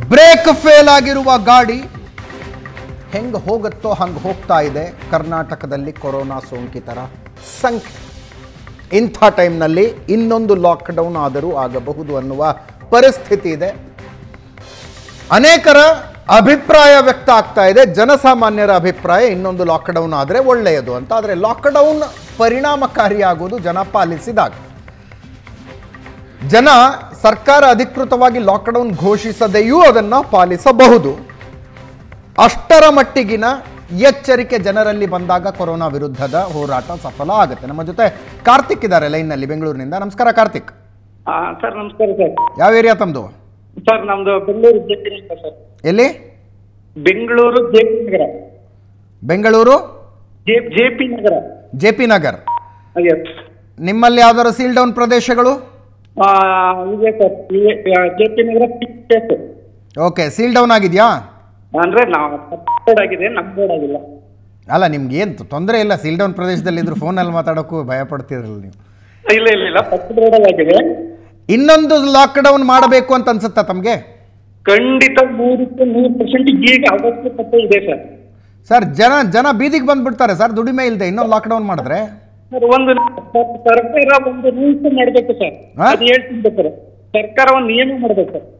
Break fail ಆಗಿರುವ ಗಾಡಿ ಹೆಂಗೆ ಹೋಗುತ್ತೋ ಹಂಗೆ ಹೋಗ್ತಾ ಇದೆ ಕರ್ನಾಟಕದಲ್ಲಿ ಕೊರೋನಾ ಸೋಂಕಿತರ ಸಂಖ್ಯೆ ಇಂಥ ಟೈಮ್ನಲ್ಲಿ ಇನ್ನೊಂದು ಲಾಕ್ಡೌನ್ ಆದರೂ ಆಗಬಹುದು ಅನ್ನುವ ಪರಿಸ್ಥಿತಿ ಇದೆ ಅನೇಕರ ಅಭಿಪ್ರಾಯ ವ್ಯಕ್ತ ಆಗ್ತಾ ಇದೆ ಜನಸಾಮಾನ್ಯರ ಅಭಿಪ್ರಾಯ ಇನ್ನೊಂದು ಲಾಕ್ಡೌನ್ ಆದರೆ ಒಳ್ಳೆಯದು ಅಂತ ಆದರೆ ಲಾಕ್ಡೌನ್ ಪರಿಣಾಮಕಾರಿಯಾಗುವುದು ಜನ ಪಾಲಿಸಿದಾಗ ಜನ ಸರ್ಕಾರ ಅಧಿಕೃತವಾಗಿ ಲಾಕ್ಡೌನ್ ಘೋಷಿಸದೆಯೂ ಅದನ್ನು ಪಾಲಿಸಬಹುದು ಅಷ್ಟರ ಮಟ್ಟಿಗಿನ ಎಚ್ಚರಿಕೆ ಜನರಲ್ಲಿ ಬಂದಾಗ ಕೊರೋನಾ ವಿರುದ್ಧದ ಹೋರಾಟ ಸಫಲ ಆಗುತ್ತೆ ನಮ್ಮ ಜೊತೆ ಕಾರ್ತಿಕ್ ಇದ್ದಾರೆ ಲೈನ್ನಲ್ಲಿ ಬೆಂಗಳೂರಿನಿಂದ ನಮಸ್ಕಾರ ಕಾರ್ತಿಕ್ ಆ, ಸರ್ ನಮಸ್ಕಾರ ಸರ್ ಯಾವ ಏರಿಯಾ ತಮ್ಮದು ಸರ್ ನಮ್ದು Bengaluru J P Nagar sir ಎಲ್ಲಿ Bengaluru J P Nagar Bengaluru J J P Nagar J P Nagar yes ನಿಮ್ಮಲ್ಲಿ ಯಾವ್ದಾದ್ರು ಸೀಲ್ ಡೌನ್ ಪ್ರದೇಶಗಳು ಇದೆ sir J P Nagar place okay seal down ಆಗಿದೆಯಾ ಅಂದ್ರೆ ನಾವು ಬೋರ್ಡ್ ಆಗಿದೆ ನಮ್ಮ ಬೋರ್ಡ್ ಆಗಿಲ್ಲ ಅಲ್ಲ ನಿಮ್ಗೆ ಏನು ತೊಂದರೆ ಇಲ್ಲ ಸೀಲ್ ಡೌನ್ ಪ್ರದೇಶದಲ್ಲಿ ಇದ್ರು ಫೋನಲ್ಲಿ ಮಾತಾಡೋಕ್ಕೂ ಭಯ ಪಡ್ತಿರಲ್ಲ ನೀವು ಇಲ್ಲ ಇಲ್ಲ ಇಲ್ಲ ಫಸ್ಟ್ ಬೋರ್ಡ್ ಆಗಿದೆ ಇನ್ನೊಂದು ಲಾಕ್ಡೌನ್ ಮಾಡಬೇಕು ಅಂತ ಅನ್ಸುತ್ತಾ ತಮಗೆ ಖಂಡಿತ ನೂರಕ್ಕೆ ನೂರು ಪರ್ಸೆಂಟ್ ಈಗ ಅವಶ್ಯಕತೆ ಇದೆ ಸರ್ ಸರ್ ಜನ ಜನ ಬೀದಿಗೆ ಬಂದ್ಬಿಡ್ತಾರೆ ಸರ್ ದುಡಿಮೆ ಇಲ್ಲದೆ ಇನ್ನೊಂದು ಲಾಕ್ಡೌನ್ ಮಾಡಿದ್ರೆ ಸರ್ ಒಂದು ಸರ್ಕಾರ ಒಂದು ರೂಲ್ಸ್ ಮಾಡಬೇಕು ಸರ್ ಹಾ? ಅದು ಹೇಳ್ತೀನಿ ಬೇಕಾರೆ ಸರ್ಕಾರ ಒಂದು ನಿಯಮ ಮಾಡಬೇಕು ಸರ್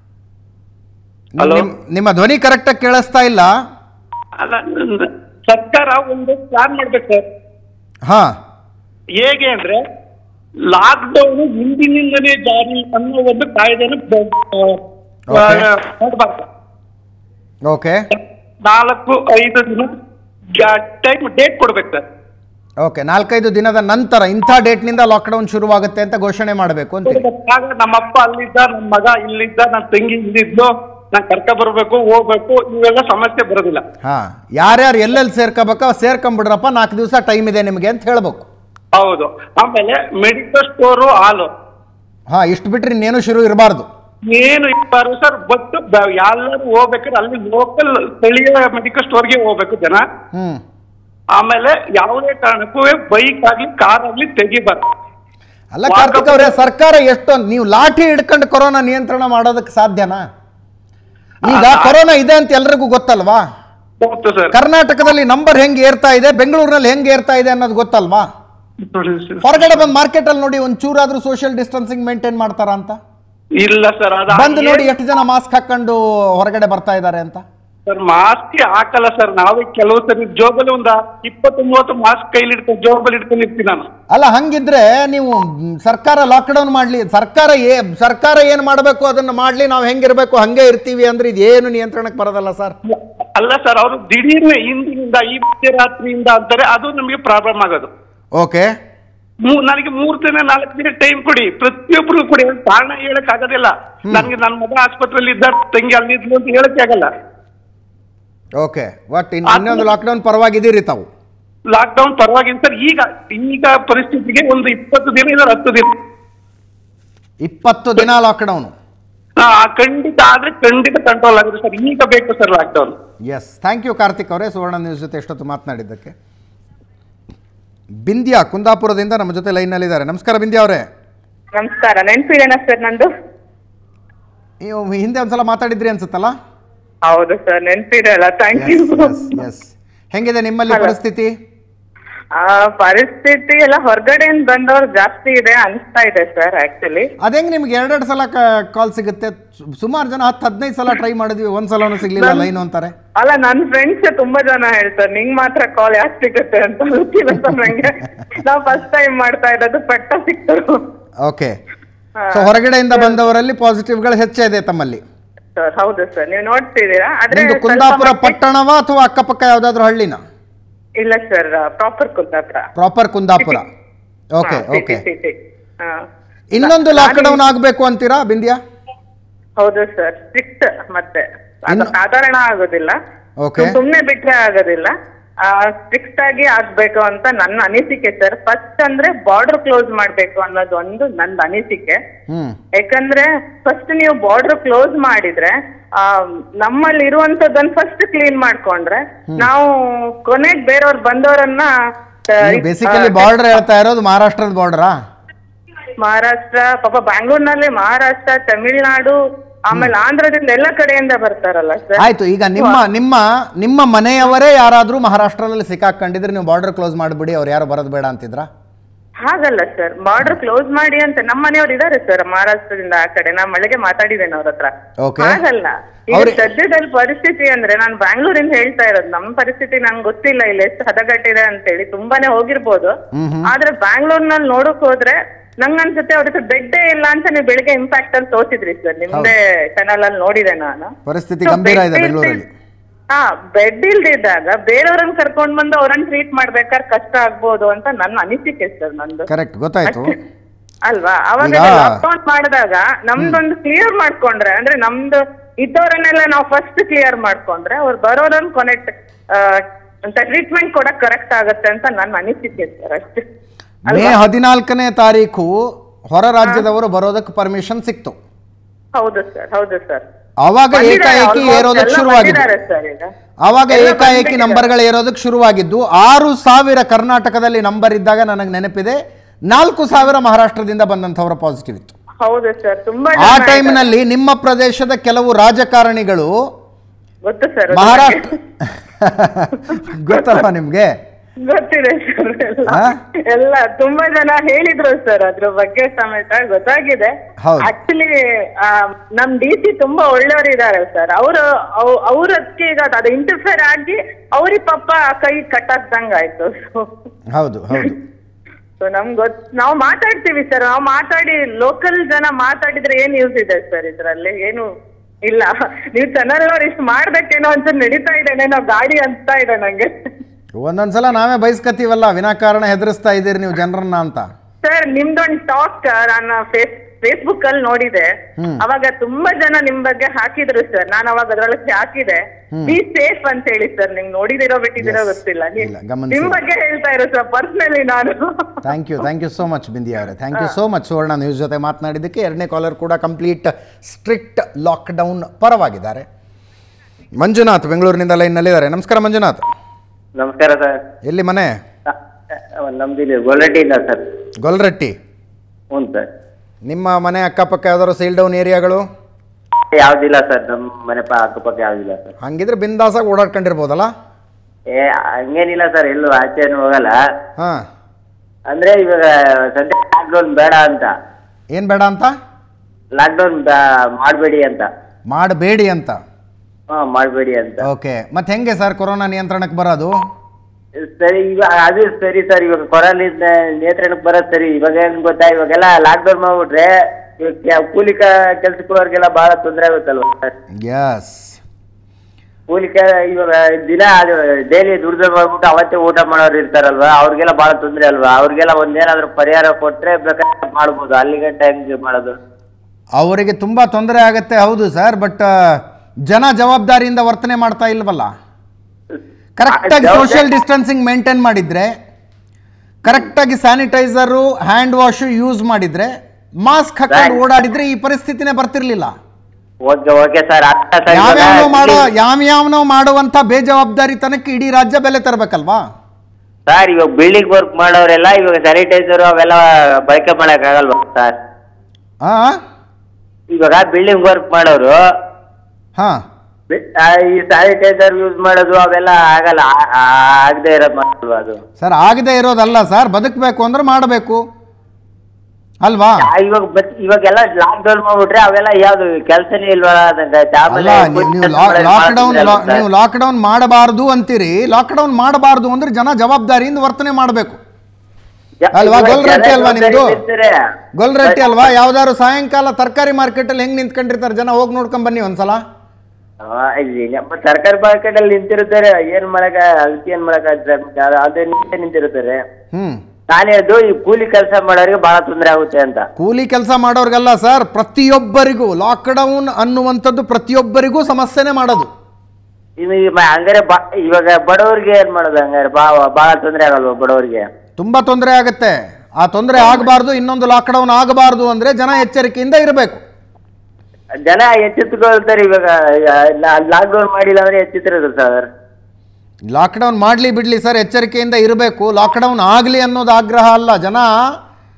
Hello? ನಿಮ್- ನಿಮ್ಮ ಧ್ವನಿ ಕರೆಕ್ಟಾಗಿ ಕೇಳಿಸ್ತಾ ಇಲ್ಲ ಅಲ್ಲ ನ- ಸರ್ಕಾರ ಒಂದು ಪ್ಲಾನ್ ಮಾಡ್ಬೇಕು ಸರ್ ಹಾಂ ಹೇಗೆ ಅಂದ್ರೆ ಲಾಕ್ಡೌನ್ ಹಿಂದಿನಿಂದಲೇ ಜಾರಿ ಅನ್ನೋ ಒಂದು ಕಾಯ್ದೆನ ಬ- ಆ, Okay. ಮಾಡ್ಬಾರ್ದು ಓಕೆ ನಾಲ್ಕು ಐದು ದಿನ ಟೈಮ್ ಡೇಟ್ ಕೊಡ್ಬೇಕು ಸರ್ ಓಕೆ ನಾಲ್ಕೈದು ದಿನದ ನಂತರ ಇಂಥ ಡೇಟ್ನಿಂದ ಲಾಕ್ಡೌನ್ ಶುರುವಾಗುತ್ತೆ ಅಂತ ಘೋಷಣೆ ಮಾಡಬೇಕು ಅಂತೀರಿ ಆಗ ನಮ್ಮಪ್ಪ ಅಲ್ಲಿದ್ದ ನಮ್ಮ ಮಗ ಇಲ್ಲಿದ್ದ ನನ್ನ ತಂಗಿ ಇಲ್ಲಿದ್ಲು ನಾನು ಕರ್ಕ ಬರ್ಬೇಕು ಹೋಗ್ಬೇಕು ಇವೆಲ್ಲ ಸಮಸ್ಯೆ ಬರೋದಿಲ್ಲ ಹಾಂ ಯಾರ್ಯಾರು ಎಲ್ಲೆಲ್ಲಿ ಸೇರ್ಕೋಬೇಕೋ ಸೇರ್ಕೊಂಬಿಡ್ರಪ್ಪ ನಾಲ್ಕು ದಿವಸ ಟೈಮ್ ಇದೆ ನಿಮಗೆ ಅಂತ ಹೇಳ್ಬೇಕು ಹೌದು ಆಮೇಲೆ ಮೆಡಿಕಲ್ ಸ್ಟೋರು ಹಾಲು ಹಾಂ ಇಷ್ಟು ಬಿಟ್ರೆ ಇನ್ನೇನು ಶುರು ಇರಬಾರ್ದು ಏನು ಇಬ್ಬರು ಸರ್ ಬಟ್ ಎಲ್ಲರೂ ಹೋಗ್ಬೇಕಾದ್ರೆ ಅಲ್ಲಿ ಲೋಕಲ್ ಸ್ಥಳೀಯ ಮೆಡಿಕಲ್ ಸ್ಟೋರ್ಗೆ ಹೋಗ್ಬೇಕು ಜನ ಹ್ಞೂ ಆಮೇಲೆ ಯಾವುದೇ ಕಾರಣಕ್ಕೂ ಬೈಕ್ ಆಗ್ಲಿ ಕಾರ್ ಆಗ್ಲಿ ತೆಗಿಬಾರ್ದು ಅಲ್ಲ ಕಾರ್ತಿಕ್ ಅವರೇ ಸರ್ಕಾರ ಎಷ್ಟೊಂದು ನೀವು ಲಾಠಿ ಹಿಡ್ಕೊಂಡು ಕೊರೋನಾ ನಿಯಂತ್ರಣ ಮಾಡೋದಕ್ಕೆ ಸಾಧ್ಯನಾ ಈಗ ಕೊರೋನಾ ಇದೆ ಅಂತ ಎಲ್ರಿಗೂ ಗೊತ್ತಲ್ವಾ ಗೊತ್ತು ಸರ್ ಕರ್ನಾಟಕದಲ್ಲಿ ನಂಬರ್ ಹೆಂಗೆ ಏರ್ತಾ ಇದೆ ಬೆಂಗಳೂರಿನಲ್ಲಿ ಹೆಂಗೆ ಏರ್ತಾ ಇದೆ ಅನ್ನೋದು ಗೊತ್ತಲ್ವಾ ಹೊರಗಡೆ ಬಂದು ಮಾರ್ಕೆಟಲ್ಲಿ ನೋಡಿ ಒಂದು ಚೂರಾದ್ರೂ ಸೋಷಿಯಲ್ ಡಿಸ್ಟೆನ್ಸಿಂಗ್ ಮೇಂಟೈನ್ ಮಾಡ್ತಾರಾ ಅಂತ ಇಲ್ಲ ಸರ್ ಅದ ಬಂದು ನೋಡಿ ಎಷ್ಟು ಜನ ಮಾಸ್ಕ್ ಹಾಕೊಂಡು ಹೊರಗಡೆ ಬರ್ತಾ ಇದ್ದಾರೆ ಅಂತ ಸರ್ ಮಾಸ್ಕ್ ಹಾಕಲ್ಲ ಸರ್ ನಾವೇ ಕೆಲವು ಸರಿ ಜೋಬಲ್ಲಿ ಒಂದು ಇಪ್ಪತ್ತು ಮೂವತ್ತು ಮಾಸ್ಕ್ ಕೈಲಿ ಇಡ್ಕೊಂಡು ಜೋಬಲ್ಲಿ ಇಟ್ಕೊಂಡು ಇರ್ತೀನಿ ನಾನು ಅಲ್ಲ ಹಂಗಿದ್ರೆ ನೀವು ಮ್, ಸರ್ಕಾರ ಲಾಕ್ಡೌನ್ ಮಾಡಲಿ ಸರ್ಕಾರ ಏ ಸರ್ಕಾರ ಏನು ಮಾಡಬೇಕು ಅದನ್ನು ಮಾಡಲಿ ನಾವು ಹೆಂಗಿರಬೇಕು ಹಂಗೆ ಇರ್ತೀವಿ ಅಂದ್ರೆ ಇದೇನು ನಿಯಂತ್ರಣಕ್ಕೆ ಬರೋದಲ್ಲ ಸರ್ ಅಲ್ಲ ಸರ್ ಅವರು ದಿಢೀರ್ನೆ ಹಿಂದಿನಿಂದ ಈ ಮಧ್ಯರಾತ್ರಿಯಿಂದ ಅಂತಾರೆ ಅದು ನಮಗೆ ಪ್ರಾಬ್ಲಮ್ ಆಗೋದು ಓಕೆ ಮೂ- ನನಗೆ ಮೂರ್ ದಿನ ನಾಲ್ಕು ದಿನ ಟೈಮ್ ಕೊಡಿ ಪ್ರತಿಯೊಬ್ರು ಕೊಡಿ ಕಾರಣ ಹೇಳಕ್ ಆಗೋದಿಲ್ಲ ನನಗೆ ನನ್ನ ಮಗ ಆಸ್ಪತ್ರೆಯಲ್ಲಿ ಇದ್ದ ತಂಗಿ ಅಲ್ಲಿದ್ಲು ಅಂತ ಹೇಳಕ್ ಆಗಲ್ಲ ಓಕೆ ಒಟ್ ಇನ್ ಇನ್ನೊಂದು ಲಾಕ್ಡೌನ್ ಪರವಾಗಿದ್ದೀರಿ ತಾವು ಲಾಕ್ಡೌನ್ ಪರವಾಗಿಲ್ಲ ಸರ್ ಈಗ ಈಗ ಪರಿಸ್ಥಿತಿಗೆ ಒಂದು ಇಪ್ಪತ್ತು ದಿನ ಇಲ್ಲ ಹತ್ತು ದಿನ ಇಪ್ಪತ್ತು ದಿನ ಲಾಕ್ಡೌನು ಆ, ಖಂಡಿತ ಆದ್ರೆ ಖಂಡಿತ ಕಂಟ್ರೋಲ್ ಆಗುತ್ತೆ ಸರ್ ಈಗ ಬೇಕು sir lockdown yes thank you Karthik ಅವರೇ ಸುವರ್ಣ ನ್ಯೂಸ್ ಜೊತೆ ಎಷ್ಟೊತ್ತು ಮಾತನಾಡಿದ್ದಕ್ಕೆ ಬಿಂದ್ಯಾ ಕುಂದಾಪುರದಿಂದ ನಮ್ಮ ಜೊತೆ ಲೈನ್ನಲ್ಲಿದ್ದಾರೆ ನಮಸ್ಕಾರ ಬಿಂದ್ಯಾ ಅವರೇ ನಮಸ್ಕಾರ ನೆನ್ಪಿದೇನಾ ಸರ್ ನಂದು ನೀವು ಹಿಂದೆ ಒಂದ್ಸಲ ಮಾತಾಡಿದ್ರಿ ಅನ್ಸುತ್ತಲ್ಲ ಹೌದು ಸರ್ ನೆನ್ಪಿದೆ ಅಲ್ಲ ಥ್ಯಾಂಕ್ ಯು ಎಸ್ ಎಸ್ ಹೆಂಗಿದೆ ನಿಮ್ಮಲ್ಲಿ Hello. ಪರಿಸ್ಥಿತಿ ಆ ಪರಿಸ್ಥಿತಿ ಎಲ್ಲ ಹೊರಗಡೆಯಿಂದ ಬಂದವ್ರು ಜಾಸ್ತಿ ಇದೆ ಅನಿಸ್ತಾ ಇದೆ ಸರ್ ಆಕ್ಚುಲಿ ಅದೇಂಗ್ ನಿಮ್ಗೆ ಎರಡೆರಡು ಸಲ ಕಾಲ್ ಸಿಗುತ್ತೆ ಸುಮಾರು ಜನ ಹತ್ತು ಹದಿನೈದು ಸಲ ಟ್ರೈ ಮಾಡಿದ್ವಿ ಒಂದ್ ಸಲನೂ ಸಿಗ್ಲಿಲ್ಲ ಲೈನು ಅಂತಾರೆ ಅಲ್ಲ ನನ್ನ ಫ್ರೆಂಡ್ಸ್ ತುಂಬಾ ಜನ ಹೇಳ್ತಾರೆ ನಿಂಗ್ ಮಾತ್ರ ಕಾಲ್ ಯಾಕೆ ಸಿಗುತ್ತೆ ಅಂತ ಗೊತ್ತಿಲ್ಲ ಸರ್ ನಂಗೆ ನಾವು ಫಸ್ಟ್ ಟೈಮ್ ಮಾಡ್ತಾ ಇರೋದು ಪಟ್ಟ ಸಿಕ್ತರು ಓಕೆ ಸೊ ಹೊರಗಡೆಯಿಂದ ಬಂದವರಲ್ಲಿ ಪಾಸಿಟಿವ್ಗಳು ಹೆಚ್ಚಿದೆ ತಮ್ಮಲ್ಲಿ ಸರ್ ಹೌದು ಸರ್ ನೀವು ನೋಡ್ತಿದ್ದೀರಾ ಆದ್ರೆ ನಿಮ್ದು ಸ್ವಲ್ಪ ಕುಂದಾಪುರ ಮಟ್ಟಿಗೆ- ಪಟ್ಟಣವ ಅಥವಾ ಅಕ್ಕಪಕ್ಕ ಯಾವ್ದಾದ್ರು ಹಳ್ಳಿನ ಇಲ್ಲ sir proper Kundapura proper Kundapura okay ಹಾ, city, ಓಕೆ city. ಹಾ. ಇನ್ನೊಂದು ಲಾಕ್ಡೌನ್ ಆಗಬೇಕು ಅಂತೀರಾ ಬಿಂದ್ಯಾ ಹೌದು ಸರ್ ಸ್ಟ್ರಿಕ್ಟ್ ಮತ್ತೆ ಅದು ಇನ್ನು- ಸಾಧಾರಣ ಆಗೋದಿಲ್ಲ Okay. ಸುಮ್ನೆ ಬಿಟ್ರೆ ಆಗೋದಿಲ್ಲ ಸ್ಟ್ರಿಕ್ಟ್ ಆಗಿ ಆಗ್ಬೇಕು ಅಂತ ನನ್ನ ಅನಿಸಿಕೆ ಸರ್ ಫಸ್ಟ್ ಅಂದ್ರೆ ಬಾರ್ಡರ್ ಕ್ಲೋಸ್ ಮಾಡ್ಬೇಕು ಅನ್ನೋದು ಒಂದು ನಂದು ಅನಿಸಿಕೆ ಹ್ಮ್ ಯಾಕಂದ್ರೆ ಫಸ್ಟ್ ನೀವು ಬಾರ್ಡರ್ ಕ್ಲೋಸ್ ಮಾಡಿದ್ರೆ ಆ, ನಮ್ಮಲ್ಲಿ ಇರುವಂತದ್ದನ್ನ ಫಸ್ಟ್ ಕ್ಲೀನ್ ಮಾಡ್ಕೊಂಡ್ರೆ ನಾವು ಕೊನೆಗ್ ಬೇರೆಯವ್ರು ಬಂದವರನ್ನ ಆ, ಬೇಸಿಕಲಿ ಆ, ಬಾರ್ಡರ್ ಹೇಳ್ತಾ ಇರೋದು ಮಹಾರಾಷ್ಟ್ರದ ಬಾರ್ಡರಾ ಮಹಾರಾಷ್ಟ್ರ ಪಾಪ ಬ್ಯಾಂಗ್ಳೂರ್ನಲ್ಲಿ ಮಹಾರಾಷ್ಟ್ರ ತಮಿಳ್ನಾಡು ಆಮೇಲೆ ಆಂಧ್ರದಿಂದ ಎಲ್ಲ ಕಡೆಯಿಂದ ಬರ್ತಾರಲ್ಲ ಸರ್ ಆಯ್ತು ಈಗ ನಿಮ್ಮ ನಿಮ್ಮ ನಿಮ್ಮ ಮನೆಯವರೇ ಯಾರಾದರೂ ಮಹಾರಾಷ್ಟ್ರದಲ್ಲಿ ಸಿಕ್ಕಾಕೊಂಡಿದ್ರೆ ನೀವು ಬಾರ್ಡರ್ ಕ್ಲೋಸ್ ಮಾಡಿಬಿಡಿ ಅವ್ರು ಯಾರು ಬರೋದು ಬೇಡ ಅಂತಿದ್ರಾ ಹಾಗಲ್ಲ ಸರ್ ಬಾರ್ಡರ್ ಕ್ಲೋಸ್ ಮಾಡಿ ಅಂತ ನಮ್ಮ ಮನೆಯವ್ರು ಇದಾರೆ ಸರ್ ಮಹಾರಾಷ್ಟ್ರದಿಂದ ಆ ಕಡೆ ನಾ ಮಳೆಗೆ ಮಾತಾಡಿದ್ದೇನೆ ಅವ್ರ ಹತ್ರ Okay. ಹಾಗಲ್ಲ ಈಗ ಅವ್ರಿ- ಸದ್ಯದಲ್ಲಿ ಪರಿಸ್ಥಿತಿ ಅಂದ್ರೆ ನಾನು ಬ್ಯಾಂಗ್ಳೂರಿಂದ ಹೇಳ್ತಾ ಇರೋದು ನಮ್ಮ ಪರಿಸ್ಥಿತಿ ನಂಗೆ ಗೊತ್ತಿಲ್ಲ ಇಲ್ಲಿ ಎಷ್ಟು ಹದಗಟ್ಟಿದೆ ಅಂತೇಳಿ ತುಂಬಾನೇ ಹೋಗಿರ್ಬೋದು ಆದ್ರೆ ಬ್ಯಾಂಗ್ಳೂರ್ನಲ್ಲಿ ನೋಡಕ್ ಹೋದ್ರೆ ನಂಗ್ ಅನ್ಸುತ್ತೆ ಅವ್ರ ಹತ್ರ ಬೆಡ್ಡೇ ಇಲ್ಲ ಅಂತ ನೀವು ಬೆಳಿಗ್ಗೆ ಇಂಪ್ಯಾಕ್ಟ್ ಅಲ್ಲಿ ತೋರಿಸಿದ್ರಿ ಸರ್ ನಿಮ್ದೇ ಚಾನಲ್ ಅಲ್ಲಿ ನೋಡಿದೆ ನಾನು ಪರಿಸ್ಥಿತಿ So, ಗಂಭೀರ ಇದೆ bed ಬೆಂಗಳೂರಲ್ಲಿ ಇಲ್ದೆ- ಹಾ ಬೆಡ್ ಇಲ್ದಿದ್ದಾಗ ಬೇರೆಯವ್ರನ್ನ ಕರ್ಕೊಂಡ್ ಬಂದು ಅವ್ರನ್ನ ಟ್ರೀಟ್ ಮಾಡ್ಬೇಕಾದ್ರೆ ಕಷ್ಟ ಆಗ್ಬೋದು ಅಂತ ನನ್ನ ಅನಿಸಿಕೆ ಸರ್ ನಂದು ಕರೆಕ್ಟ್ ಗೊತ್ತಾಯ್ತು ಅಲ್ವಾ ಅವಾಗ ಈಗ- ಲಾಕ್ಡೌನ್ ಮಾಡಿದಾಗ ನಮ್ದೊಂದು ಕ್ಲಿಯರ್ ಮಾಡ್ಕೊಂಡ್ರೆ ಅಂದ್ರೆ ನಮ್ದು ಇದ್ದವ್ರನ್ನೆಲ್ಲ ನಾವು ಫಸ್ಟ್ ಕ್ಲಿಯರ್ ಮಾಡ್ಕೊಂಡ್ರೆ ಅವ್ರು ಬರೋರನ್ನ ಕೊನೆಕ್ಟ್ ಅಂತ ಟ್ರೀಟ್ಮೆಂಟ್ ಕೊಡಕ್ ಕರೆಕ್ಟ್ ಆಗತ್ತೆ ಅಂತ ನನ್ನ ಅನಿಸಿಕೆ ಸರ್ ಅಷ್ಟೇ ಮೇ ಹದಿನಾಲ್ಕನೇ ತಾರೀಕು ಹೊರ ರಾಜ್ಯದವರು ಬರೋದಕ್ಕೆ ಪರ್ಮಿಷನ್ ಸಿಕ್ತು ಹೌದು ಸರ್ ಹೌದು ಸರ್ ಆವಾಗ ಏಕಾಏಕಿ ಏರೋದಕ್ಕೆ ಶುರುವಾಗಿದ್ದು ಸರ್ ಈಗ ಆವಾಗ ಎಲ್ಲ ಏಕಾಏಕಿ ಬಂದ್ಬಿಟ್ಟಿದ್ದಾರೆ. ನಂಬರ್ಗಳು ಏರೋದಕ್ಕೆ ಶುರುವಾಗಿದ್ದು ಆರು ಸಾವಿರ ಕರ್ನಾಟಕದಲ್ಲಿ ನಂಬರ್ ಇದ್ದಾಗ ನನಗೆ ನೆನಪಿದೆ ನಾಲ್ಕು ಸಾವಿರ ಮಹಾರಾಷ್ಟ್ರದಿಂದ ಬಂದಂಥವರ ಪಾಸಿಟಿವ್ ಇತ್ತು ಹೌದು ಸರ್ ತುಂಬಾ ಆ ಜನ ಟೈಮ್ನಲ್ಲಿ ನಿಮ್ಮ ಪ್ರದೇಶದ ಕೆಲವು ರಾಜಕಾರಣಿಗಳು ಗೊತ್ತು ಸರ್ ಮಹಾರಾಷ್ಟ್ರ ಗೊತ್ತಲ್ವಾ ನಿಮ್ಗೆ ಗೊತ್ತಿದೆ ಸರ್ ಎಲ್ಲ ಆ? ಎಲ್ಲ ತುಂಬಾ ಜನ ಹೇಳಿದ್ರು ಸರ್ ಅದ್ರ ಬಗ್ಗೆ ಸಮೇತ ಗೊತ್ತಾಗಿದೆ ಹೌದು. ಆಕ್ಚುಲಿ ನಮ್ ಡಿ ಸಿ ತುಂಬಾ ಒಳ್ಳೆಯವರು ಇದಾರೆ ಸರ್ ಅವರು ಅವ್ರಕ್ಕೆ ಈಗ ಅದು ಇಂಟರ್ಫಿಯರ್ ಆಗಿ ಅವ್ರಿಗೆ ಪಾಪ ಕೈ ಕಟ್ಟಾಕ್ದಂಗ ಆಯ್ತು ಹೌದು ಹೌದು ಸೊ ನಮ್ಗೆ ಗೊತ್ ನಾವು ಮಾತಾಡ್ತೀವಿ ಸರ್ ನಾವು ಮಾತಾಡಿ ಲೋಕಲ್ ಜನ ಮಾತಾಡಿದ್ರೆ ಏನ್ ಯೂಸ್ ಇದೆ ಸರ್ ಇದ್ರಲ್ಲಿ ಏನು ಇಲ್ಲ ನೀವು ಚಾನಲ್ನವ್ರು ಇಷ್ಟು ಮಾಡ್ಬೇಕೇನೋ ಅಂತ ನಡೀತಾ ಇದ್ದೇನೆ ನಾವು ಗಾಡಿ ಅಂತ ಇದೆ ನಂಗೆ ಒಂದೊಂದ್ಸಲ ನಾವೇ ಬಯಸ್ಕತೀವಲ್ಲ ವಿನಾಕಾರಣ ಹೆದರಿಸ್ತಾ ಇದ್ದೀರಿ ನೀವು ಜನರನ್ನ ಅಂತ ಸರ್ ನಿಮ್ದೊಂದು ಟಾಕ್ ನಾನು ಫೇಸ್ ಫೇಸ್ಬುಕ್ ಅಲ್ಲಿ ನೋಡಿದೆ ಅವಾಗ ತುಂಬಾ ಜನ ನಿಮ್ ಬಗ್ಗೆ ಹಾಕಿದ್ರು ಸರ್ ನಾನು ಅವಾಗ ಅದ್ರೊಳಗೆ ಹಾಕಿದೆ ಬಿ ಸೇಫ್ ಅಂತ ಹೇಳಿ ಸರ್ ನಿಮ್ ನೋಡಿದಿರೋ ಬಿಟ್ಟಿದಿರೋ Yes. ಗೊತ್ತಿಲ್ಲ ನೀವ್- ಇಲ್ಲ, ಗಮನಿಸಿ. ನಿಮ್ ಬಗ್ಗೆ ಹೇಳ್ತಾ ಇರೋ ಸರ್ ಪರ್ಸನಲಿ ನಾನು thank you thank you so much Bindi ಅವರೇ thank you so much Suvarna news ಜೊತೆ ಮಾತನಾಡಿದ್ದಕ್ಕೆ ಎರಡನೇ ಕಾಲರ್ ಕೂಡ ಕಂಪ್ಲೀಟ್ ಸ್ಟ್ರಿಕ್ಟ್ ಲಾಕ್ಡೌನ್ ಪರವಾಗಿದ್ದಾರೆ ಮಂಜುನಾಥ್ ಬೆಂಗಳೂರಿನಿಂದ ಲೈನ್ನಲ್ಲಿದ್ದಾರೆ ನಮಸ್ಕಾರ ಮಂಜುನಾಥ್ ನಮಸ್ಕಾರ ಸರ್ ಎಲ್ಲಿ ಮನೆ ನಮ್ದು ಇಲ್ಲಿ ಗೊಲ್ಲಟ್ಟಿಯಿಂದ ಸರ್ ಗೊಲ್ರಟ್ಟಿ ಹ್ಞೂ ಸರ್ ನಿಮ್ಮ ಮನೆ ಅಕ್ಕಪಕ್ಕ ಯಾವ್ದಾದ್ರು ಸೀಲ್ ಡೌನ್ ಏರಿಯಾಗಳು ಯಾವ್ದಿಲ್ಲ ಸರ್ ನಮ್ಮ ಮನೆ ಪ ಅಕ್ಕಪಕ್ಕ ಯಾವ್ದಿಲ್ಲ ಸರ್ ಹಂಗಿದ್ರೆ ಬಿಂದಾಸಾಗಿ ಓಡಾಡ್ಕೊಂಡಿರ್ಬೋದಲ್ಲ ಏ ಹಂಗೇನಿಲ್ಲ ಸರ್ ಎಲ್ಲೂ ಆಚೆನೂ ಹೋಗಲ್ಲ ಹಾಂ ಅಂದ್ರೆ ಇವಾಗ ಸದ್ಯ ಲಾಕ್ಡೌನ್ ಬೇಡ ಅಂತ ಏನು ಬೇಡ ಅಂತ ಲಾಕ್ಡೌನ್ ಮಾಡಬೇಡಿ ಅಂತ ಮಾಡಬೇಡಿ ಅಂತ ಹಾಂ ಮಾಡಬೇಡಿ ಅಂತ ಓಕೆ ಮತ್ತೆ ಹೆಂಗೆ ಸರ್ ಕೊರೋನಾ ನಿಯಂತ್ರಣಕ್ಕೆ ಬರೋದು ಸರಿ ಇವಾಗ ಅದು ಸರಿ ಸರ್ ಇವಾಗ ಕೊರೋನಿಂದ ನೇತ್ರಣಕ್ಕೆ ಬರೋದು ಸರಿ ಇವಾಗ ಏನ್ ಗೊತ್ತಾ ಇವಾಗೆಲ್ಲ ಲಾಕ್ಡೌನ್ ಮಾಡ್ಬಿಟ್ರೆ ಇವಾಗ ಕೆ- ಕೂಲಿ ಕೆಲ್ಸಕ್ಕೆ ಹೋಗೋರ್ಗೆಲ್ಲ ಬಹಳ ತೊಂದರೆ ಆಗುತ್ತಲ್ವ ಸರ್ ಯಸ್ ಕೂಲಿ ಕೆ ಇವಾಗ ದಿನ ಅದು ಡೈಲಿ ದುಡ್ದು ಮಾಡ್ಬಿಟ್ಟು ಅವತ್ತೇ ಊಟ ಮಾಡೋರು ಇರ್ತಾರಲ್ವಾ ಅವ್ರಿಗೆಲ್ಲ ಬಹಳ ತೊಂದರೆ ಅಲ್ವಾ ಅವ್ರಿಗೆಲ್ಲ ಒಂದೇನಾದ್ರು ಪರಿಹಾರ ಕೊಟ್ರೆ ಬೇಕಾದ್ರೆ ಮಾಡ್ಬೋದು ಅಲ್ಲಿ ಗಂಟ ಹೆಂಗೆ ಮಾಡೋದು ಅವರಿಗೆ ತುಂಬ ತೊಂದರೆ ಆಗುತ್ತೆ ಹೌದು ಸರ್ ಬಟ್ ಜನ ಜವಾಬ್ದಾರಿಯಿಂದ ವರ್ತನೆ ಮಾಡ್ತಾ ಇಲ್ವಲ್ಲ ಕರೆಕ್ಟಾಗಿ ಜವಾಬ್ದಾರಿ- ಸೋಷಿಯಲ್ ಡಿಸ್ಟೆನ್ಸಿಂಗ್ ಮೇಂಟೈನ್ ಮಾಡಿದರೆ ಕರೆಕ್ಟಾಗಿ ಸ್ಯಾನಿಟೈಸರು ಹ್ಯಾಂಡ್ ವಾಶು ಯೂಸ್ ಮಾಡಿದರೆ ಮಾಸ್ಕ್ ಹಾಕೊಂಡು Right. ಓಡಾಡಿದ್ರೆ ಈ ಪರಿಸ್ಥಿತಿನೇ ಬರ್ತಿರ್ಲಿಲ್ಲ ಓಕೆ ಓಕೆ ಸರ್ ಅರ್ಥ ಸರ್ ಇವಾಗ ಯಾವ್ಯಾವನೋ ಮಾಡೋ ಇಲ್ಲಿ- ಯಾವ್ಯಾವನೋ ಮಾಡುವಂಥ ಬೇಜವಾಬ್ದಾರಿತನಕ್ಕೆ ಇಡೀ ರಾಜ್ಯ ಬೆಲೆ ತರಬೇಕಲ್ವಾ ಸರ್ ಇವಾಗ ಬಿಲ್ಡಿಂಗ್ ವರ್ಕ್ ಮಾಡೋರೆಲ್ಲ ಇವಾಗ ಸ್ಯಾನಿಟೈಸರ್ ಅವೆಲ್ಲ ಬಳಕೆ ಮಾಡಕ್ ಆಗಲ್ವಾ ಸರ್ ಆ ಇವಾಗ ಬಿಲ್ಡಿಂಗ್ ವರ್ಕ್ ಮಾಡೋರು ಹಾಂ ಬಿ- ಆ, ಈ ಸ್ಯಾನಿಟೈಸರ್ ಯೂಸ್ ಮಾಡೋದು ಅವೆಲ್ಲ ಆಗಲ್ಲ ಆ- ಆ- ಆಗದೆ ಇರೋದು ಮಾಡಲ್ವಾ ಅದು ಸರ್ ಆಗದೆ ಇರೋದಲ್ಲ ಸರ್ ಬದುಕಬೇಕು ಅಂದ್ರೆ ಮಾಡಬೇಕು ಅಲ್ವಾ ಆ, ಇವಾಗ ಬಟ್ ಇವಾಗೆಲ್ಲ ಲಾಕ್ ಡೌನ್ ಮಾಡ್ಬಿಟ್ರೆ ಅವೆಲ್ಲ ಯಾವ್ದು ಕೆಲಸನೇ ಇಲ್ವಾ ಅದಂಗೆ ಅಲ್ಲ ನೀವು ನೀವು ಲಾಕ್ಡೌನ್ ನೀವು ಲಾಕ್ಡೌನ್ ಮಾಡಬಾರ್ದು ಅಂತೀರಿ ಲಾಕ್ಡೌನ್ ಮಾಡಬಾರ್ದು ಅಂದ್ರೆ ಜನ ಜವಾಬ್ದಾರಿಯಿಂದ ವರ್ತನೆ ಮಾಡಬೇಕು ಅಲ್ವಾ? ಗೊಲ್ರಟ್ಟಿ ಅಲ್ವಾ ನಿಮ್ದು? ಗೊಲ್ರಟ್ಟಿ ಅಲ್ವಾ ಯಾವ್ದಾದ್ರು ಸಾಯಂಕಾಲ ತರಕಾರಿ ಮಾರ್ಕೆಟಲ್ಲಿ ಹೆಂಗ್ ನಿಂತ್ಕೊಂಡಿರ್ತಾರೆ ಜನ ಹೋಗಿ ನೋಡ್ಕೊಂಡ್ ಬನ್ನಿ ಒಂದ್ಸಲ ನಮ್ಮ ಸರ್ಕಾರಿ ಮಾರ್ಕೆಟ್ ಅಲ್ಲಿ ನಿಂತಿರ್ತಾರೆ ಏನ್ ಮಾಡಕ ಅದಕ್ಕೆ ಏನ್ ಮಾಡಕ ಅದೇ ನಿಂತೆ ನಿಂತಿರ್ತಾರೆ ಹ್ಮ್ ನಾನೇ ಅದು ಈ ಕೂಲಿ ಕೆಲಸ ಮಾಡೋರಿಗೆ ಬಹಳ ತೊಂದರೆ ಆಗುತ್ತೆ ಅಂತ ಕೂಲಿ ಕೆಲಸ ಮಾಡೋರ್ಗಲ್ಲ ಸರ್ ಪ್ರತಿಯೊಬ್ಬರಿಗೂ ಲಾಕ್ಡೌನ್ ಅನ್ನುವಂಥದ್ದು ಪ್ರತಿಯೊಬ್ಬರಿಗೂ ಸಮಸ್ಯೆನೆ ಮಾಡೋದು ಇವ- ಇವ ಹಂಗಾರೆ ಬಾ ಇವಾಗ ಬಡವರಿಗೆ ಏನ್ ಮಾಡೋದು ಹಂಗಾರೆ ಬಾ ಬಹಳ ತೊಂದರೆ ಆಗಲ್ವಾ ಬಡವರಿಗೆ ತುಂಬಾ ತೊಂದರೆ ಆಗುತ್ತೆ ಆ ತೊಂದರೆ ಆಗಬಾರ್ದು ಇನ್ನೊಂದು ಲಾಕ್ಡೌನ್ ಆಗಬಾರ್ದು ಅಂದ್ರೆ ಜನ ಎಚ್ಚರಿಕೆಯಿಂದ ಇರಬೇಕು ಜನ ಎಚ್ಚೆತ್ತುಕೊಳ್ತಾರೆ ಇವಾಗ ಲಾಕ್ಡೌನ್ ಮಾಡಿಲ್ಲ ಅಂದ್ರೆ ಎಚ್ಚೆತ್ತಿರೋದು ಸರ್ ಲಾಕ್ಡೌನ್ ಮಾಡಲಿ ಬಿಡಲಿ ಸರ್ ಎಚ್ಚರಿಕೆಯಿಂದ ಇರಬೇಕು ಲಾಕ್ಡೌನ್ ಆಗಲಿ ಅನ್ನೋದು ಆಗ್ರಹ ಅಲ್ಲ ಜನ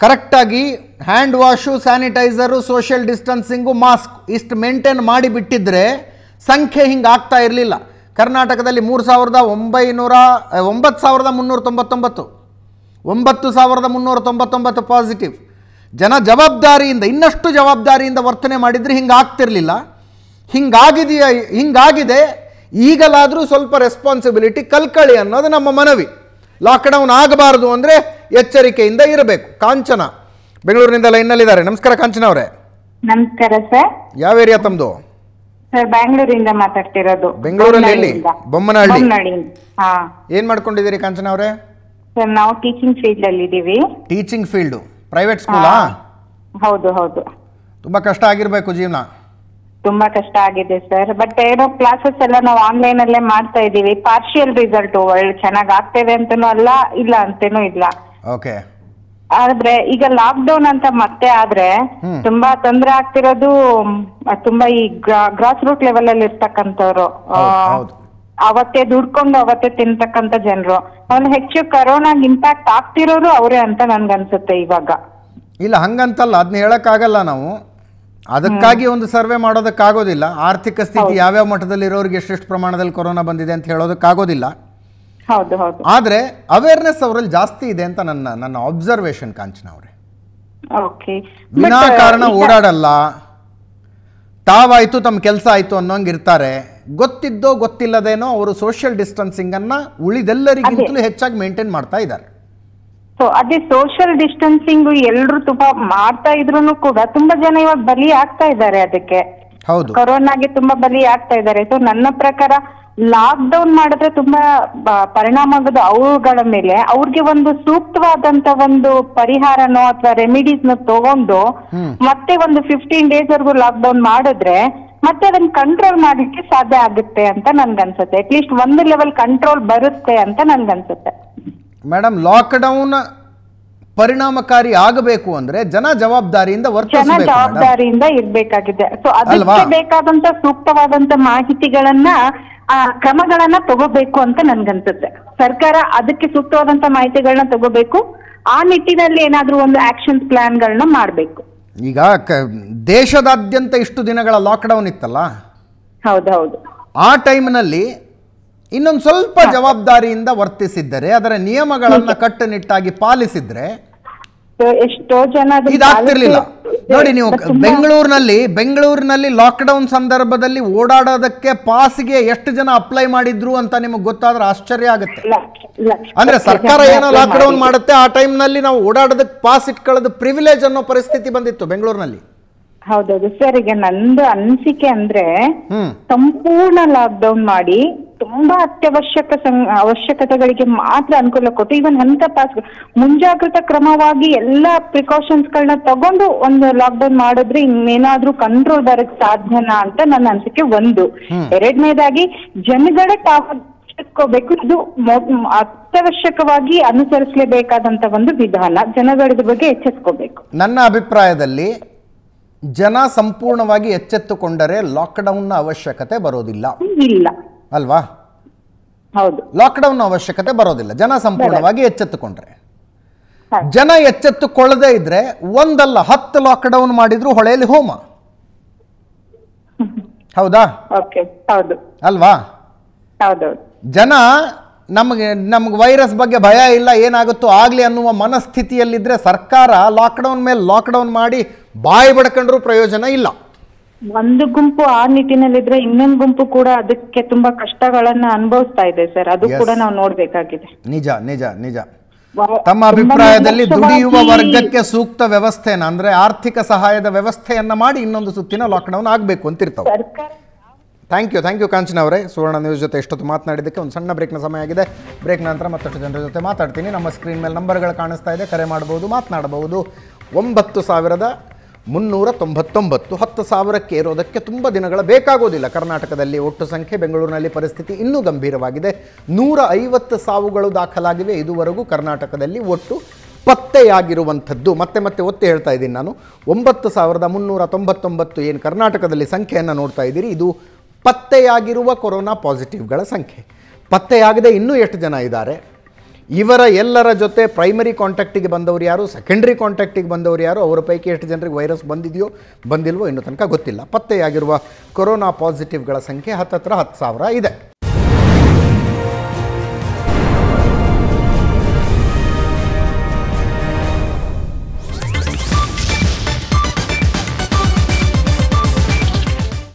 ಕರೆಕ್ಟಾಗಿ hand wash sanitiser social distancing mask ಇಷ್ಟು ಮೇಂಟೈನ್ ಮಾಡಿ ಬಿಟ್ಟಿದ್ರೆ ಸಂಖ್ಯೆ ಹಿಂಗೆ ಆಗ್ತಾ ಇರಲಿಲ್ಲ ಕರ್ನಾಟಕದಲ್ಲಿ ಮೂರು ಸಾವಿರದ ಒಂಬೈನೂರ ಒಂಬತ್ತು ಸಾವಿರದ ಮುನ್ನೂರ ತೊಂಬತ್ತೊಂಬತ್ತು ಒಂಬತ್ತು ಸಾವಿರದ ಮುನ್ನೂರ ತೊಂಬತ್ತೊಂಬತ್ತು ಪಾಸಿಟಿವ್ ಜನ ಜವಾಬ್ದಾರಿಯಿಂದ ಇನ್ನಷ್ಟು ಜವಾಬ್ದಾರಿಯಿಂದ ವರ್ತನೆ ಮಾಡಿದರೆ ಹಿಂಗೆ ಆಗ್ತಿರಲಿಲ್ಲ ಹಿಂಗಾಗಿದೆಯಾ ಹಿಂಗಾಗಿದೆ ಈಗಲಾದರೂ ಸ್ವಲ್ಪ ರೆಸ್ಪಾನ್ಸಿಬಿಲಿಟಿ ಕಲ್ಕಳಿ ಅನ್ನೋದು ನಮ್ಮ ಮನವಿ ಲಾಕ್ಡೌನ್ ಆಗಬಾರ್ದು ಅಂದರೆ ಎಚ್ಚರಿಕೆಯಿಂದ ಇರಬೇಕು ಕಾಂಚನ ಬೆಂಗಳೂರಿನಿಂದ ಲೈನ್ನಲ್ಲಿದ್ದಾರೆ ನಮಸ್ಕಾರ ಕಾಂಚನ ಅವರೇ ನಮಸ್ಕಾರ ಸರ್ ಯಾವ ಏರಿಯಾ ತಮ್ಮದು ಸರ್ ಬ್ಯಾಂಗ್ಳೂರಿಂದ ಮಾತಾಡ್ತಿರೋದು ಬೆಂಗಳೂರಲ್ಲಿ ಎಲ್ಲಿ? ಬೊಮ್ಮನಹಳ್ಳಿ. ಬೊಮ್ಮನಹಳ್ಳಿ ಹಾ ಏನು ಮಾಡ್ಕೊಂಡಿದ್ದೀರಿ ಕಾಂಚನ ಅವರೇ ಸರ್ ನಾವು ಟೀಚಿಂಗ್ ಫೀಲ್ಡ್ ಅಲ್ಲಿ ಇದೀವಿ ಟೀಚಿಂಗ್ ಫೀಲ್ಡು ಪ್ರೈವೇಟ್ ಸ್ಕೂಲಾ ಹೌದು ಹೌದು ತುಂಬ ಕಷ್ಟ ಆಗಿರಬೇಕು ಜೀವನ ತುಂಬಾ ಕಷ್ಟ ಆಗಿದೆ ಸರ್ ಬಟ್ ಏನೋ ಕ್ಲಾಸಸ್ ಎಲ್ಲ ನಾವು ಆನ್ಲೈನ್ ಅಲ್ಲೇ ಮಾಡ್ತಾ ಇದೀವಿ ಪಾರ್ಷಿಯಲ್ ರಿಸಲ್ಟ್ ಒಳ್ಳೆ ಚೆನ್ನಾಗ್ ಆಗ್ತೇವೆ ಅಂತನೂ ಅಲ್ಲ ಇಲ್ಲ ಅಂತನೂ ಇಲ್ಲ ಓಕೆ ಆದ್ರೆ ಈಗ ಲಾಕ್ ಡೌನ್ ಅಂತ ಮತ್ತೆ ಆದ್ರೆ ತುಂಬಾ ತೊಂದ್ರೆ ಆಗ್ತಿರೋದು ಮ್, ತುಂಬಾ ಈ ಗ್ರಾಸ್ ರೂಟ್ ಲೆವೆಲ್ ಅಲ್ಲಿ ಇರ್ತಕ್ಕಂಥವ್ರು ಆ, ಹೌದು, ಹೌದು. ಅವತ್ತೇ ದುಡ್ಕೊಂಡು ಅವತ್ತೇ ತಿಂತಕ್ಕಂತ ಜನರು ಅವ್ನು ಹೆಚ್ಚು ಕರೋನಾಗ್ ಇಂಪ್ಯಾಕ್ಟ್ ಆಗ್ತಿರೋರು ಅವರೇ ಅಂತ ನನ್ಗನ್ಸುತ್ತೆ ಇವಾಗ ಇಲ್ಲ ಹಂಗಂತಲ್ಲ ಅದನ್ನ ಹೇಳೋಕ್ಕಾಗಲ್ಲ ನಾವು ಅದಕ್ಕಾಗಿ ಒಂದು ಸರ್ವೆ ಮಾಡೋದಕ್ಕಾಗೋದಿಲ್ಲ ಆರ್ಥಿಕ ಸ್ಥಿತಿ ಯಾವ್ಯಾವ ಮಟ್ಟದಲ್ಲಿ ಇರೋರಿಗೆ ಎಷ್ಟೆಷ್ಟು ಪ್ರಮಾಣದಲ್ಲಿ ಕೊರೋನಾ ಬಂದಿದೆ ಅಂತ ಹೇಳೋದಕ್ಕಾಗೋದಿಲ್ಲ ಹೌದು ಹೌದು ಆದರೆ ಅವೇರ್ನೆಸ್ ಅವರಲ್ಲಿ ಜಾಸ್ತಿ ಇದೆ ಅಂತ ನನ್ನ ನನ್ನ ಅಬ್ಸರ್ವೇಷನ್ ಕಾಂಚನ ಅವರೇ ಓಕೆ ವಿನಾಕಾರಣ ಓಡಾಡಲ್ಲ ತಾವಾಯ್ತು ತಮ್ಮ ಕೆಲಸ ಆಯ್ತು ಅನ್ನೋಂಗೆ ಇರ್ತಾರೆ ಗೊತ್ತಿದ್ದೋ ಗೊತ್ತಿಲ್ಲದೇನೋ ಅವರು ಸೋಷಿಯಲ್ ಡಿಸ್ಟೆನ್ಸಿಂಗ್ ಅನ್ನ ಉಳಿದೆಲ್ಲರಿಗಿಂತಲೂ ಹೆಚ್ಚಾಗಿ ಮೇಂಟೈನ್ ಮಾಡ್ತಾ ಇದ್ದಾರೆ ಸೊ ಅದೇ ಸೋಷಿಯಲ್ ಡಿಸ್ಟೆನ್ಸಿಂಗ್ ಎಲ್ರು ತುಂಬಾ ಮಾಡ್ತಾ ಇದ್ರು ಕೂಡ ತುಂಬಾ ಜನ ಇವಾಗ ಬಲಿ ಆಗ್ತಾ ಇದ್ದಾರೆ ಅದಕ್ಕೆ ಹೌದು ಕೊರೋನಾಗೆ ತುಂಬಾ ಬಲಿ ಆಗ್ತಾ ಇದ್ದಾರೆ ಸೊ ನನ್ನ ಪ್ರಕಾರ ಲಾಕ್ ಡೌನ್ ಮಾಡಿದ್ರೆ ತುಂಬಾ ಬ- ಪರಿಣಾಮ ಆಗೋದು ಅವುಗಳ ಮೇಲೆ ಅವ್ರಿಗೆ ಒಂದು ಸೂಕ್ತವಾದಂತ ಒಂದು ಪರಿಹಾರನೋ ಅಥವಾ ರೆಮಿಡೀಸ್ ನ ತಗೊಂಡು ಮತ್ತೆ ಒಂದು ಫಿಫ್ಟೀನ್ ಡೇಸ್ ವರ್ಗು ಲಾಕ್ ಡೌನ್ ಮಾಡಿದ್ರೆ ಮತ್ತೆ ಅದನ್ನ ಕಂಟ್ರೋಲ್ ಮಾಡ್ಲಿಕ್ಕೆ ಸಾಧ್ಯ ಆಗುತ್ತೆ ಅಂತ ನನ್ಗನ್ಸುತ್ತೆ ಅಟ್ಲೀಸ್ಟ್ ಒಂದು ಲೆವೆಲ್ ಕಂಟ್ರೋಲ್ ಬರುತ್ತೆ ಅಂತ ನನ್ಗನ್ಸುತ್ತೆ ಮೇಡಮ್ ಲಾಕ್ಡೌನ್ ಪರಿಣಾಮಕಾರಿ ಆಗಬೇಕು ಅಂದ್ರೆ ಜನ ಜವಾಬ್ದಾರಿಯಿಂದ ಜನ ವರ್ತಿಸಬೇಕು ಮೇಡಮ್ ಜವಾಬ್ದಾರಿಯಿಂದ ಇರ್ಬೇಕಾಗಿದೆ ಸೊ ಅಲ್ವಾ? ಅದಕ್ಕೆ ಬೇಕಾದಂತ ಸೂಕ್ತವಾದಂತ ಮಾಹಿತಿಗಳನ್ನ ಆ, ಕ್ರಮಗಳನ್ನ ತಗೋಬೇಕು ಅಂತ ನನ್ಗನ್ಸುತ್ತೆ ಸರ್ಕಾರ ಅದಕ್ಕೆ ಸೂಕ್ತವಾದಂತ ಮಾಹಿತಿಗಳನ್ನ ತಗೋಬೇಕು ಆ ನಿಟ್ಟಿನಲ್ಲಿ ಏನಾದ್ರೂ ಒಂದು ಆಕ್ಷನ್ ಪ್ಲಾನ್ಗಳನ್ನ ಮಾಡ್ಬೇಕು ಈಗ ಕ ದೇಶದಾದ್ಯಂತ ಇಷ್ಟು ದಿನಗಳ ಲಾಕ್ಡೌನ್ ಇತ್ತಲ್ಲ ಹೌದೌದು ಆ ಟೈಮ್ನಲ್ಲಿ ಇನ್ನೊಂದು ಸ್ವಲ್ಪ ಜವಾಬ್ದಾರಿಯಿಂದ ವರ್ತಿಸಿದ್ದರೆ ಅದರ ನಿಯಮಗಳನ್ನು ಕಟ್ಟುನಿಟ್ಟಾಗಿ ಪಾಲಿಸಿದ್ರೆ So, ಎಷ್ಟೋ ಜನ ಅದನ್ನ ಇದಾಗ್ತಿರ್ಲಿಲ್ಲ ಪಾಲಿಸಿ- ನೋಡಿ ನೀವು but ತುಂಬಾ- ಬೆಂಗಳೂರಿನಲ್ಲಿ ಬೆಂಗಳೂರಿನಲ್ಲಿ ಲಾಕ್ಡೌನ್ ಸಂದರ್ಭದಲ್ಲಿ ಓಡಾಡೋದಕ್ಕೆ ಪಾಸ್ಗೆ ಎಷ್ಟು ಜನ ಅಪ್ಲೈ ಮಾಡಿದ್ರು ಅಂತ ನಿಮಗೆ ಗೊತ್ತಾದ್ರೆ ಆಶ್ಚರ್ಯ ಆಗುತ್ತೆ ಲಕ್ಷ- ಲಕ್ಷ- ಅಂದ್ರೆ ಲಕ್ಷ ಸರ್ಕಾರ ಜನ ಏನೋ apply ಲಾಕ್ಡೌನ್ ಮಾಡಿದ್ರು. ಮಾಡುತ್ತೆ ಆ ಟೈಮ್ನಲ್ಲಿ ನಾವು ಓಡಾಡೋದಕ್ಕೆ ಪಾಸ್ ಇಟ್ಕೊಳ್ಳೋದು ಪ್ರಿವಿಲೇಜ್ ಅನ್ನೋ ಪರಿಸ್ಥಿತಿ ಬಂದಿತ್ತು ಬೆಂಗಳೂರಿನಲ್ಲಿ ಹೌದೌದು ಸರ್ ಈಗ ನಂದು ಅನಿಸಿಕೆ ಅಂದ್ರೆ ಹ್ಮ್ ಸಂಪೂರ್ಣ ಲಾಕ್ ಡೌನ್ ಮಾಡಿ ತುಂಬಾ ಅತ್ಯವಶ್ಯಕ ಸಂ- ಅವಶ್ಯಕತೆಗಳಿಗೆ ಮಾತ್ರ ಅನುಕೂಲ ಕೊಟ್ಟು ಇವನ್ ಅಂತ ಪಾಸ್ ಮುಂಜಾಗ್ರತಾ ಕ್ರಮವಾಗಿ ಎಲ್ಲಾ ಪ್ರಿಕಾಷನ್ಸ್ ಗಳನ್ನ ತಗೊಂಡು ಒಂದು ಲಾಕ್ ಡೌನ್ ಮಾಡಿದ್ರೆ ಇನ್ನೇನಾದ್ರೂ ಕಂಟ್ರೋಲ್ ಬರಕ್ ಸಾಧ್ಯನಾ ಅಂತ ನನ್ನ ಅನಿಸಿಕೆ ಒಂದು ಎರಡನೇದಾಗಿ ಜನಗಳೇ ತಾವು ಎಚ್ಚೆತ್ಕೋಬೇಕು ಇದು ಮೊ- ಅತ್ಯವಶ್ಯಕವಾಗಿ ಅನುಸರಿಸಲೇಬೇಕಾದಂತ ಒಂದು ವಿಧಾನ ಜನಗಳ ಇದ್ರ ಬಗ್ಗೆ ಎಚ್ಚೆತ್ಕೋಬೇಕು ನನ್ನ ಅಭಿಪ್ರಾಯದಲ್ಲಿ ಜನ ಸಂಪೂರ್ಣವಾಗಿ ಎಚ್ಚೆತ್ತುಕೊಂಡರೆ ಲಾಕ್ಡೌನ್ನ ಅವಶ್ಯಕತೆ ಬರೋದಿಲ್ಲ ಇಲ್ಲ ಅಲ್ವಾ ಹೌದು ಲಾಕ್ಡೌನ್ ಅವಶ್ಯಕತೆ ಬರೋದಿಲ್ಲ ಜನ ಸಂಪೂರ್ಣವಾಗಿ ಎಚ್ಚೆತ್ತುಕೊಂಡ್ರೆ ಹಾಗೆ. ಜನ ಎಚ್ಚೆತ್ತುಕೊಳ್ಳದೆ ಇದ್ರೆ ಒಂದಲ್ಲ ಹತ್ತು ಲಾಕ್ಡೌನ್ ಮಾಡಿದ್ರು ಹೊಳೆಯಲ್ಲಿ ಹೋಮ ಹೌದಾ ಓಕೆ ಹೌದು ಅಲ್ವಾ ಹೌದೌದು ಜನ ನಮಗೆ ನಮ್ಗೆ ವೈರಸ್ ಬಗ್ಗೆ ಭಯ ಇಲ್ಲ ಏನಾಗುತ್ತೋ ಆಗಲಿ ಅನ್ನುವ ಮನಸ್ಥಿತಿಯಲ್ಲಿದ್ದರೆ ಸರ್ಕಾರ ಲಾಕ್ಡೌನ್ ಮೇಲೆ ಲಾಕ್ಡೌನ್ ಮಾಡಿ ಬಾಯಿ ಬಡ್ಕೊಂಡ್ರೂ ಪ್ರಯೋಜನ ಇಲ್ಲ ಒಂದು ಗುಂಪು ಆ ನಿಟ್ಟಿನಲ್ಲಿದ್ರೆ ಇನ್ನೊಂದು ಗುಂಪು ಕೂಡ ಅದಕ್ಕೆ ತುಂಬಾ ಕಷ್ಟಗಳನ್ನ ಅನುಭವಿಸ್ತಾ ಇದೆ ಸರ್ ಅದು Yes. ಕೂಡ ನಾವು ನೋಡ್ಬೇಕಾಗಿದೆ ನಿಜ ನಿಜ ನಿಜ ವ- ತಮ್ಮ ತುಂಬಾ ಅಭಿಪ್ರಾಯದಲ್ಲಿ ನಿರ್ಲಕ್ಷ್ಯವಾಗಿ- ದುಡಿಯುವ ವರ್ಗಕ್ಕೆ ಸೂಕ್ತ ವ್ಯವಸ್ಥೆನ ಅಂದ್ರೆ ಆರ್ಥಿಕ ಸಹಾಯದ ವ್ಯವಸ್ಥೆಯನ್ನ ಮಾಡಿ ಇನ್ನೊಂದು ಸುತ್ತಿನ ಲಾಕ್ಡೌನ್ ಆಗಬೇಕು ಅಂತಿರ್ತಾವೆ ಸರ್ಕಾರ thank you thank you Kanchana ಅವರೇ ಸುವರ್ಣ ನ್ಯೂಸ್ ಜೊತೆ ಎಷ್ಟೊತ್ತು ಮಾತನಾಡಿದ್ದಕ್ಕೆ ಒಂದು ಸಣ್ಣ ಬ್ರೇಕ್ನ ಸಮಯ ಆಗಿದೆ ಬ್ರೇಕ್ ನಂತರ ಮತ್ತಷ್ಟು ಜನರ ಜೊತೆ ಮಾತಾಡ್ತೀನಿ ನಮ್ಮ ಸ್ಕ್ರೀನ್ ಮೇಲೆ ನಂಬರ್ಗಳು ಕಾಣಿಸ್ತಾ ಇದೆ ಕರೆ ಮಾಡಬಹುದು ಮಾತನಾಡಬಹುದು ಒಂಬತ್ತು ಸಾವಿರದ ಮುನ್ನೂರ ತೊಂಬತ್ತೊಂಬತ್ತು ಹತ್ತು ಸಾವಿರಕ್ಕೆ ಏರೋದಕ್ಕೆ ತುಂಬ ದಿನಗಳ ಬೇಕಾಗೋದಿಲ್ಲ ಕರ್ನಾಟಕದಲ್ಲಿ ಒಟ್ಟು ಸಂಖ್ಯೆ ಬೆಂಗಳೂರಿನಲ್ಲಿ ಪರಿಸ್ಥಿತಿ ಇನ್ನೂ ಗಂಭೀರವಾಗಿದೆ ನೂರ ಐವತ್ತು ಸಾವುಗಳು ದಾಖಲಾಗಿವೆ ಇದುವರೆಗೂ ಕರ್ನಾಟಕದಲ್ಲಿ ಒಟ್ಟು ಪತ್ತೆಯಾಗಿರುವಂಥದ್ದು ಮತ್ತೆ ಮತ್ತೆ ಒತ್ತಿ ಹೇಳ್ತಾ ಇದ್ದೀನಿ ನಾನು ಒಂಬತ್ತು ಸಾವಿರದ ಮುನ್ನೂರ ತೊಂಬತ್ತೊಂಬತ್ತು ಏನು ಕರ್ನಾಟಕದಲ್ಲಿ ಸಂಖ್ಯೆಯನ್ನು ನೋಡ್ತಾ ಇದ್ದೀರಿ ಇದು ಪತ್ತೆಯಾಗಿರುವ ಕೊರೋನಾ ಪಾಸಿಟಿವ್ಗಳ ಸಂಖ್ಯೆ ಪತ್ತೆಯಾಗದೆ ಇನ್ನೂ ಎಷ್ಟು ಜನ ಇದ್ದಾರೆ ಇವರ ಎಲ್ಲರ ಜೊತೆ ಪ್ರೈಮರಿ ಕಾಂಟ್ಯಾಕ್ಟಿಗೆ ಬಂದವರು ಯಾರು ಸೆಕೆಂಡ್ರಿ ಕಾಂಟ್ಯಾಕ್ಟಿಗೆ ಬಂದವರು ಯಾರು ಅವರ ಪೈಕಿ ಎಷ್ಟು ಜನರಿಗೆ ವೈರಸ್ ಬಂದಿದೆಯೋ ಬಂದಿಲ್ವೋ ಇನ್ನೂ ತನಕ ಗೊತ್ತಿಲ್ಲ ಪತ್ತೆಯಾಗಿರುವ ಕೊರೋನಾ ಪಾಸಿಟಿವ್ಗಳ ಸಂಖ್ಯೆ ಹತ್ತತ್ರ ಹತ್ತು ಸಾವಿರ ಇದೆ